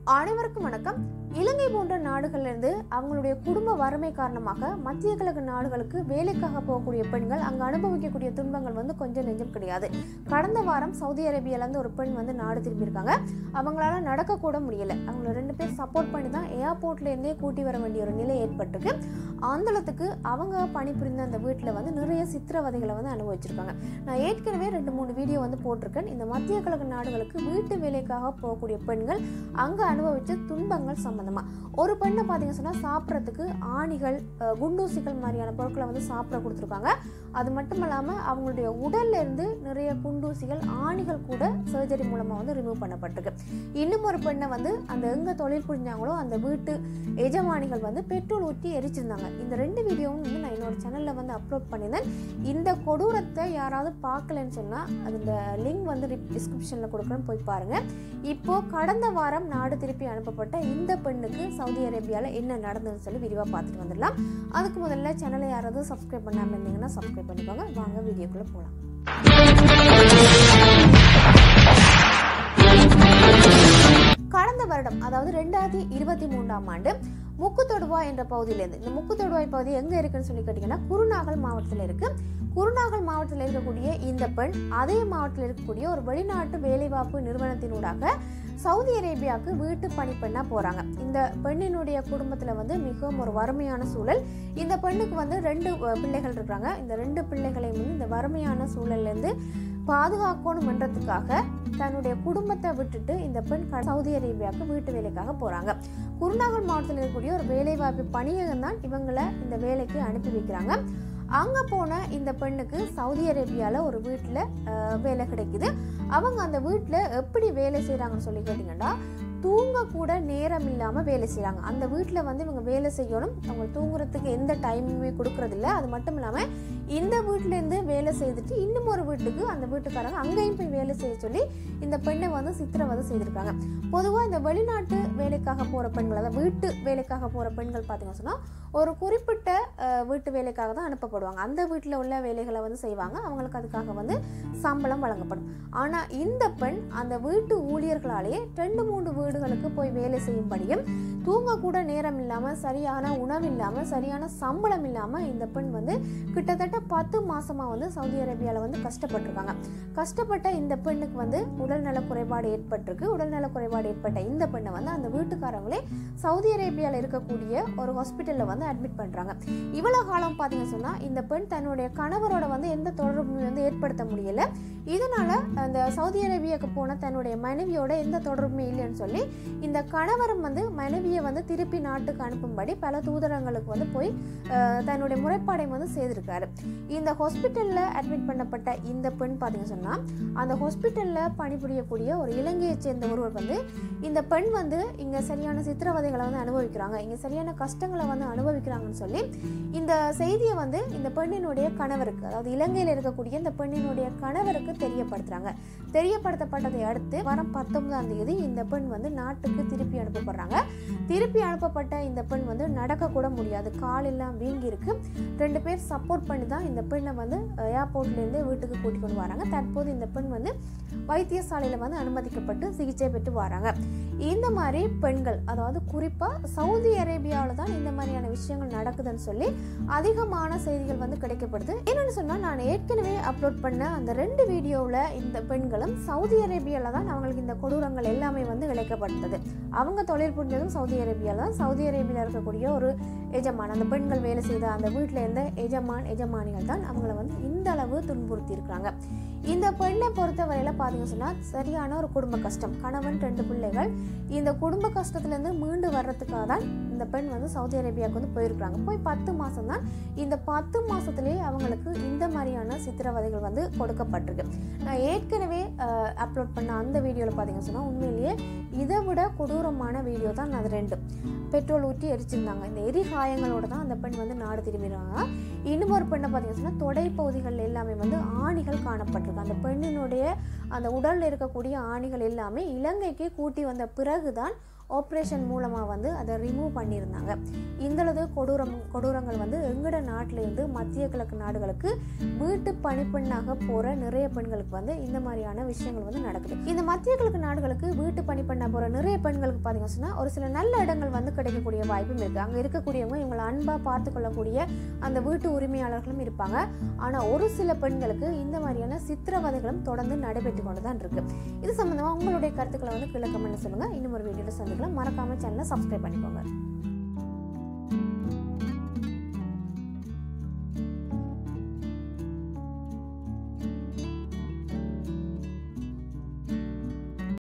அனைவருக்கும் வணக்கம் இலங்கை போன்ற நாடுகளிலிருந்து அவங்களுடைய குடும்ப வறுமை காரணமாக மத்திய கிழக்கு நாடுகளுக்கு வேலைக்காக போகக்கூடிய பெண்கள் அங்கு அனுபவிக்கக்கூடிய துன்பங்கள் வந்து கொஞ்சம் நெஞ்சம் கிடையாது கடந்த வாரம் சவுதி அரேபியாலேருந்து ஒரு பெண் வந்து நாடு திரும்பியிருக்காங்க அவங்களால நடக்க கூட முடியல அவங்கள ரெண்டு பேர் சப்போர்ட் பண்ணி தான் ஏர்போர்ட்ல இருந்தே கூட்டி வர வேண்டிய ஒரு நிலை ஏற்பட்டிருக்கு ஆந்தளத்துக்கு அவங்க பணிபுரிந்த அந்த வீட்டில் வந்து நிறைய சித்திரவதைகளை வந்து அனுபவிச்சிருக்காங்க நான் ஏற்கனவே ரெண்டு மூணு வீடியோ வந்து போட்டிருக்கேன் இந்த மத்திய கிழக்கு நாடுகளுக்கு வீட்டு வேலைக்காக போகக்கூடிய பெண்கள் அங்கே அனுபவிச்ச துன்பங்கள் சம்பந்தமா ஒரு பெண்ணை பார்த்தீங்க சொன்னால் சாப்பிட்றதுக்கு ஆணிகள் அஹ், குண்டூசிகள் மாதிரியான பொருட்களை வந்து சாப்பிட கொடுத்துருக்காங்க அது மட்டும் இல்லாமல் அவங்களுடைய உடல்ல இருந்து நிறைய குண்டூசிகள் ஆணிகள் கூட சர்ஜரி மூலமாக வந்து ரிமூவ் பண்ணப்பட்டிருக்கு இன்னும் ஒரு பெண்ணை வந்து அந்த எங்கே தொழில் புரிஞ்சாங்களோ அந்த வீட்டு எஜமானிகள் வந்து பெட்ரோல் ஊற்றி எரிச்சிருந்தாங்க இந்த ரெண்டு வீடியோவும் வந்து நான் என்னோட சேனலில் வந்து அப்லோட் பண்ணியிருந்தேன் இந்த கொடூரத்தை யாராவது பார்க்கலன்னு சொன்னால் அந்த லிங்க் வந்து டிஸ்கிரிப்ஷனில் கொடுக்குறேன்னு போய் பாருங்கள் இப்போ கடந்த வாரம் நாடு திருப்பி அனுப்பப்பட்ட இந்த பெண்ணுக்கு சவுதி அரேபியாவில் என்ன நடந்ததுன்னு சொல்லி விரிவாக பார்த்துட்டு வந்துடலாம் அதுக்கு முதல்ல சேனலை யாராவது சப்ஸ்கிரைப் பண்ணாமல் இருந்தீங்கன்னா சப்ஸ்கிரைப் பண்ணிக்கோங்க வாங்க வீடியோக்குள்ளே போகலாம் கடந்த வருடம் அதாவது ரெண்டாயிரத்தி இருபத்தி மூன்றாம் ஆண்டு முக்குத்தொடுவா என்ற பகுதியிலேருந்து இந்த முக்குத்தொடுவாய் பகுதி எங்க இருக்குன்னு சொல்லி கேட்டீங்கன்னா குருநாகல் மாவட்டத்தில் இருக்கு குருநாகல் மாவட்டத்தில் இருக்கக்கூடிய இந்த பெண் அதே மாவட்டத்தில் இருக்கக்கூடிய ஒரு வெளிநாட்டு வேலைவாய்ப்பு நிறுவனத்தினூடாக சவுதி அரேபியாவுக்கு வீட்டு பணிப்பெண்ணா போறாங்க இந்த பெண்ணினுடைய குடும்பத்துல வந்து மிகவும் ஒரு வறுமையான சூழல் இந்த பெண்ணுக்கு வந்து ரெண்டு அஹ், பிள்ளைகள் இருக்கிறாங்க இந்த ரெண்டு பிள்ளைகளையும் வந்து இந்த வறுமையான சூழல்ல இருந்து பாதுகாக்கணும்ன்றதுக்காக தன்னுடைய குடும்பத்தை விட்டுட்டு இந்த பெண் க- சவுதி அரேபியாவுக்கு வீட்டு வேலைக்காக போறாங்க குருநாகல் மாவட்டத்தில் இருக்கக்கூடிய ஒரு வேலைவாய்ப்பு பணியகம் தான் இவங்களை இந்த வேலைக்கு அனுப்பி வைக்கிறாங்க அங்க போன இந்த பெண்ணுக்கு சவுதி அரேபியால ஒரு வீட்டுல அஹ், வேலை கிடைக்குது அவங்க அந்த வீட்டுல எப்படி வேலை செய்றாங்கன்னு சொல்லி கேட்டீங்கன்னா தூங்க கூட நேரம் இல்லாம வேலை செய்றாங்க அந்த வீட்டுல வந்து இவங்க வேலை செய்யணும் அவங்க தூங்குறதுக்கு எந்த டைமுமே கொடுக்கறதில்ல அது மட்டும் இல்லாம இந்த வீட்டுல இருந்து வேலை செய்துட்டு இன்னும் ஒரு வீட்டுக்கு அந்த வீட்டுக்காரங்க அங்கேயும் போய் வேலை செய்ய சொல்லி இந்த பெண்ணை வந்து சித்திரவதை செய்திருக்காங்க பொதுவாக இந்த வெளிநாட்டு வேலைக்காக போற பெண்கள் அதாவது வீட்டு வேலைக்காக போற பெண்கள் பார்த்தீங்க சொன்னா ஒரு குறிப்பிட்ட அஹ், வீட்டு வேலைக்காக தான் அனுப்பப்படுவாங்க அந்த வீட்டில் உள்ள வேலைகளை வந்து செய்வாங்க அவங்களுக்கு அதுக்காக வந்து சம்பளம் வழங்கப்படும் ஆனால் இந்த பெண் அந்த வீட்டு ஊழியர்களாலேயே ரெண்டு மூன்று வீடுகளுக்கு போய் வேலை செய்யும்படியும் தூங்க கூட நேரம் இல்லாமல் சரியான உணவு இல்லாமல் சரியான சம்பளம் இல்லாமல் இந்த பெண் வந்து கிட்டத்தட்ட பத்து மாசமா வந்து சவுதி அரேபியாவில் வந்து கஷ்டப்பட்டிருக்காங்க கஷ்டப்பட்ட இந்த பெண்ணுக்கு வந்து உடல்நல குறைபாடு ஏற்பட்டிருக்கு உடல்நல குறைபாடு ஏற்பட்ட இந்த பெண்ணை வந்து அந்த வீட்டுக்காரங்களே சவுதி அரேபியாவில் இருக்கக்கூடிய ஒரு ஹாஸ்பிட்டலில் வந்து அட்மிட் பண்ணுறாங்க இவ்வளோ காலம் பார்த்தீங்கன்னு சொன்னால் இந்த பெண் தன்னுடைய கணவரோட வந்து எந்த தொடர்புமே வந்து ஏற்படுத்த முடியல இதனால அந்த சவுதி அரேபியாவுக்கு போன தன்னுடைய மனைவியோட எந்த தொடர்புமே இல்லைன்னு சொல்லி இந்த கணவரும் வந்து மனைவியை வந்து திருப்பி நாட்டுக்கு அனுப்பும்படி பல தூதரங்களுக்கு வந்து போய் அஹ், தன்னுடைய முறைப்பாடை வந்து செய்திருக்காரு இந்த ஹாஸ்பிட்டலில் அட்மிட் பண்ணப்பட்ட இந்த பெண் பார்த்தீங்கன்னு சொன்னால் அந்த ஹாஸ்பிட்டலில் பணிபுரியக்கூடிய ஒரு இலங்கையைச் சேர்ந்த ஒருவர் வந்து இந்த பெண் வந்து இங்கே சரியான சித்திரவதைகளை வந்து அனுபவிக்கிறாங்க இங்கே சரியான கஷ்டங்களை வந்து அனுபவிக்கிறாங்கன்னு சொல்லி இந்த செய்தியை வந்து இந்த பெண்ணினுடைய கணவருக்கு அதாவது இலங்கையில் இருக்கக்கூடிய இந்த பெண்ணினுடைய கணவருக்கு தெரியப்படுத்துறாங்க தெரியப்படுத்தப்பட்டதை அடுத்து வரம் பத்தொன்பதாம் தேதி இந்த பெண் வந்து நாட்டுக்கு திருப்பி அனுப்பப்படுறாங்க திருப்பி அனுப்பப்பட்ட இந்த பெண் வந்து நடக்க கூட முடியாது கால் எல்லாம் வீங்கி இருக்கு ரெண்டு பேர் சப்போர்ட் பண்ணி தான் இந்த பெண்ணை வந்து ஏர்போர்ட்லேருந்து வீட்டுக்கு கூட்டிக் கொண்டு வராங்க தற்போது இந்த பெண் வந்து வைத்தியசாலையில் வந்து அனுமதிக்கப்பட்டு சிகிச்சை பெற்று வராங்க இந்த மாதிரி பெண்கள் அதாவது குறிப்பாக சவுதி அரேபியாவில் தான் இந்த மாதிரியான விஷயங்கள் நடக்குதுன்னு சொல்லி அதிகமான செய்திகள் வந்து கிடைக்கப்படுது என்னன்னு சொன்னால் நான் ஏற்கனவே அப்லோட் பண்ண அந்த ரெண்டு வீடியோவில் இந்த பெண்களும் சவுதி அரேபியாவில் தான் அவங்களுக்கு இந்த கொடூரங்கள் எல்லாமே வந்து இழைக்கப்பட்டது அவங்க தொழில் புரிஞ்சதும் சவுதி அரேபியாவில் தான் சவுதி அரேபியாவில் இருக்கக்கூடிய ஒரு எஜமான் அந்த பெண்கள் வேலை செய்த அந்த வீட்டில் இருந்த எஜமான் எஜமானிகள் தான் அவங்கள வந்து இந்த அளவு துன்புறுத்தி இருக்கிறாங்க இந்த பெண்ணை பொறுத்தவரையில் பார்த்தீங்க சொன்னால் சரியான ஒரு குடும்ப கஷ்டம் கணவன் ரெண்டு பிள்ளைகள் இந்த குடும்ப கஷ்டத்துலேருந்து மீண்டு வர்றதுக்காக தான் இந்த பெண் வந்து சவுதி அரேபியாவுக்கு வந்து போயிருக்கிறாங்க போய் பத்து மாதம் தான் இந்த பத்து மாதத்துலேயே அவங்களுக்கு இந்த மாதிரியான சித்திரவதைகள் வந்து கொடுக்கப்பட்டிருக்கு நான் ஏற்கனவே அப்லோட் பண்ண அந்த வீடியோவில் பார்த்தீங்கன்னு சொன்னால் உண்மையிலேயே இதை விட கொடூரமான வீடியோ தான் அது ரெண்டு பெட்ரோல் ஊற்றி எரிச்சிருந்தாங்க இந்த எரி காயங்களோட தான் அந்த பெண் வந்து நாடு திரும்பிடுறாங்க இன்னும் ஒரு பெண்ணை பார்த்தீங்கன்னு சொன்னால் தொடை பகுதிகள் எல்லாமே வந்து ஆணிகள் காணப்பட்டிருக்கு அந்த பெண்ணினுடைய அந்த உடலில் இருக்கக்கூடிய ஆணிகள் எல்லாமே இலங்கைக்கு கூட்டி வந்த பிறகுதான் ஆப்ரேஷன் மூலமாக வந்து அதை ரிமூவ் பண்ணியிருந்தாங்க இந்தளவு கொடூரம் கொடூரங்கள் வந்து எங்கட நாட்டிலேருந்து மத்திய கிழக்கு நாடுகளுக்கு வீட்டு பணிப்பெண்ணாக போகிற நிறைய பெண்களுக்கு வந்து இந்த மாதிரியான விஷயங்கள் வந்து நடக்குது இந்த மத்திய கிழக்கு நாடுகளுக்கு வீட்டு பணிப்பெண்ணாக போகிற நிறைய பெண்களுக்கு பார்த்தீங்கன்னா சொன்னால் ஒரு சில நல்ல இடங்கள் வந்து கிடைக்கக்கூடிய வாய்ப்பும் இருக்குது அங்கே இருக்கக்கூடியவங்க இவங்களை அன்பாக பார்த்து கொள்ளக்கூடிய அந்த வீட்டு உரிமையாளர்களும் இருப்பாங்க ஆனால் ஒரு சில பெண்களுக்கு இந்த மாதிரியான சித்திரவதைகளும் தொடர்ந்து நடைபெற்று கொண்டு தான் இருக்கு இது சம்மந்தமாக உங்களுடைய கருத்துக்களை வந்து கீழே கமெண்ட் சொல்லுங்கள் இன்னும் ஒரு வீடியோவில் சந்திக்கலாம் மறக்காமல் சேனலை சப்ஸ்கிரைப் பண்ணிக்கோங்க